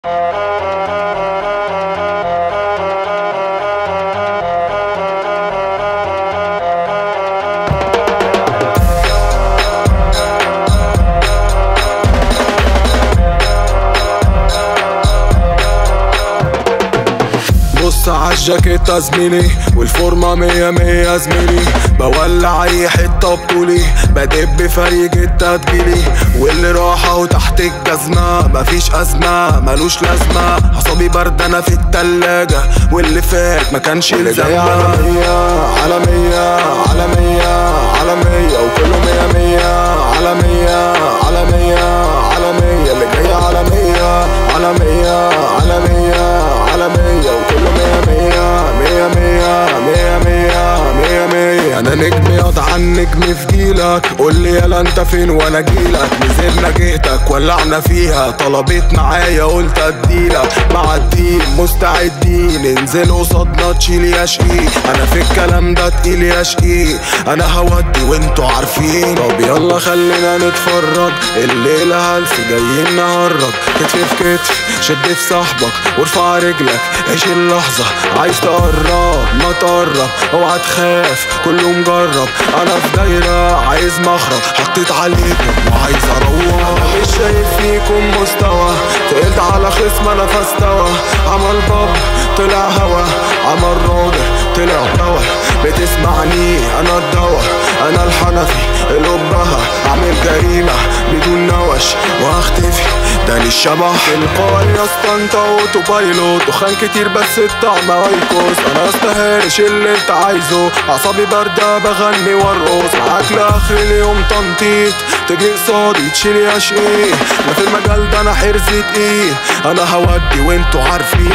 بص عالجاكيتة زميلي والفورمة مية مية زميلي بولع اي حتة بطولي بدب فريق التتجيلي واللي راحة وتحت الجزمة مفيش أزمة ملوش لازمة عصابي برد أنا في التلاجة واللي فات ما كانش اللي جاي عالمية عالمية عالمية عالمية وكله مية مية عالمية عالمية عالمية اللي جاي عالمية عالمية عالمية عالمية وكله مية مية مية مية مية مية مية مية أنا نجم ياض عن نجم في جيلك قول لي يلا أنت فين وأنا جيلك نزلنا جهتك ولعنا فيها طلبت معايا قلت أديلك مع الدين مستعدين انزل قصادنا تشيل يا شقي أنا في الكلام ده تقيل يا شقي أنا هودي وانتوا عارفين طب يلا خلينا نتفرج الليلة هلس جايين نهرج كتف في كتف شد في صاحبك وارفع رجلك عيش اللحظة عايز تقرب ما تقرب اوعى تخاف كله مجرب انا في دايرة عايز مخرج حطيت عليكم وعايز اروح انا مش شايف فيكم مستوى تقلت على خصم انا فاستوى عمل باب طلع هوا عمل راجل طلع دوا بتسمعني انا الدوا انا الحنفي القبها اعمل جريمة بدون نوش واختفي ده للشبح تلقائي يا اسطى انت اوتو بايلوت دخان كتير بس الطعم وايكوس انا استاهلش اللي انت عايزه اعصابي باردة بغني وارقص معاك لاخر اليوم تنطيط تجي قصادي تشيل يا شقي انا في المجال ده انا حرزي تقيل انا هودي وانتوا عارفين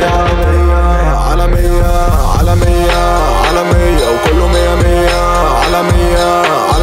عالمية عالمية عالمية عالمية وكله مية مية عالمية عالمية